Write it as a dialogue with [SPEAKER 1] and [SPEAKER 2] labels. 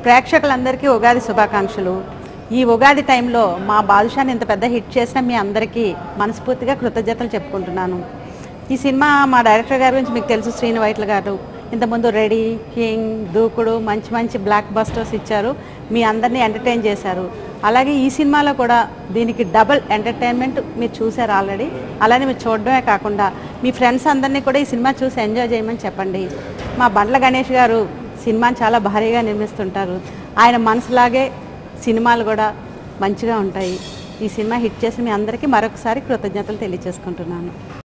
[SPEAKER 1] ప్రేక్షకులందరికీ ఉగాది శుభాకాంక్షలు ఈ ఉగాది టైంలో మా బాదుషాని ఇంత పెద్ద హిట్ చేసిన మీ అందరికీ మనస్ఫూర్తిగా కృతజ్ఞతలు చెప్పుకుంటున్నాను ఈ సినిమా మా డైరెక్టర్ గారి గురించి మీకు తెలుసు శ్రీను వైట్ల గారు ఇంతకుముందు రెడీ కింగ్ దూకుడు మంచి మంచి బ్లాక్ బస్టర్స్ ఇచ్చారు మీ అందరినీ ఎంటర్టైన్ చేశారు అలాగే ఈ సినిమాలో కూడా దీనికి డబుల్ ఎంటర్టైన్మెంట్ మీరు చూశారు ఆల్రెడీ అలానే మీరు చూడడమే కాకుండా మీ ఫ్రెండ్స్ అందరినీ కూడా ఈ సినిమా చూసి ఎంజాయ్ చేయమని చెప్పండి మా బండ్ల గణేష్ గారు సినిమాని చాలా భారీగా నిర్మిస్తుంటారు ఆయన మనసులాగే సినిమాలు కూడా మంచిగా ఉంటాయి ఈ సినిమా హిట్ చేసి మీ అందరికీ మరొకసారి కృతజ్ఞతలు తెలియజేసుకుంటున్నాను